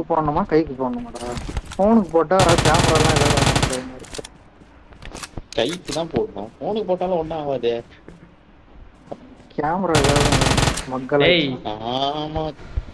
போனுக்கு போடணுமா கைக்கு போடணுமாடா போனுக்கு போட்டா கேமராலாம் ஏதாவது கைக்கு தான் போடணும் போனுக்கு போட்டாலும் ஒண்ணும் ஆகாது கேமரா ஏதாவது மக்கள் ஏய் ஆமா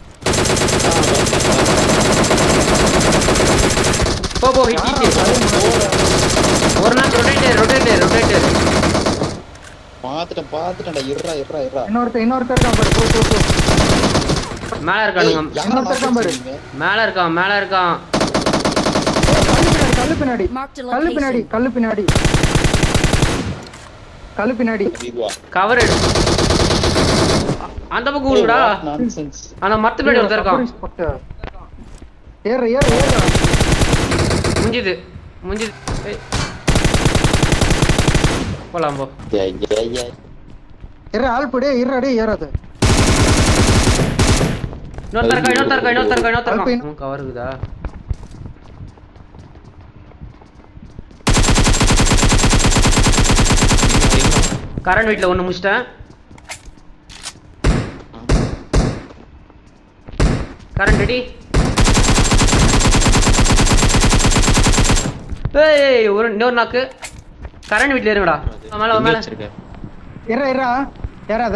போ போ ஹிட் ஹிட் ஒரு நாள் ரொட்டேட்டர் ரொட்டேட்டர் ரொட்டேட்டர் பாத்துட்டேன் பாத்துட்டேன்டா இருடா இருடா இருடா இன்னொருத்தர் இன்னொருத்தர் இருக்கான் பாரு போ போ போ மேல இருக்கானுங்க ஏய், யாரை இன்னொருத்தர் இருக்கான் பாரு. மாத்திட்டீங்க? மேல இருக்கான் மேல இருக்கான் கல்லு பின்னாடி Marked a கல்லு பின்னாடி location. கல்லு பின்னாடி கல்லு பின்னாடி இதுவா கவர் எடு அந்த பக்கம் விடுடா நான்சென்ஸ் ஆனா மரத்து பின்னாடி ஒருத்தர் இருக்கான் ஏற ஏற ஏற முடிஞ்சுது முடிஞ்சுது ஏய். போலாம் போ ஏய் ஏய் ஏய் ஏற ஆள் போடே ஏறாடே ஏறாது இன்னொருத்தர் இருக்கா இன்னொருத்தர் இருக்கா இன்னொருத்தர் இருக்கா இன்னொருத்தர் அல்பின். இருக்கான் கவர் இருக்குதா கரண் வீட்ல ஒண்ணு முடிச்சிட்டேன் கரண் ரெடி ஏய் ஒரு இன்னொரு நாக்கு கரண் வீட்ல இருங்கடா மேல வா, எங்க மேல வச்சிருக்க? ஏற ஏறா ஏறாத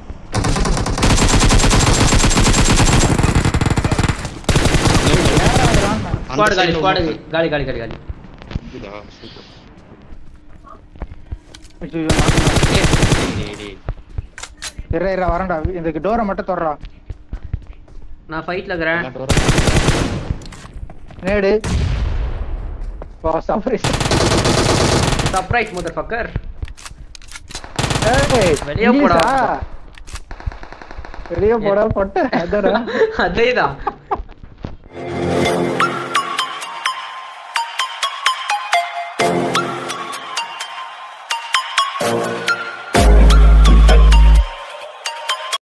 அந்த ஸ்குவாடு காலி side ல ஸ்குவாடு ஒண்ணு காலி காலி காலி காலி இருக்குதா? super. ஐயோ, நாக்கு. டேய், டேய், டேய். ஏற ஏற வரேன்டா இந்த டோரை மட்டும் தொடரா நான் ஃபைட்ல இருக்கிறேன் எல்லாம் door அ- நேடு வா சர்ப்ரைஸ் சர்ப்ரைஸ் மதர் ஃபக்கர் ஏய் வெளிய போடா. வெளிய போடா பொட்ட அதடா அதேதான்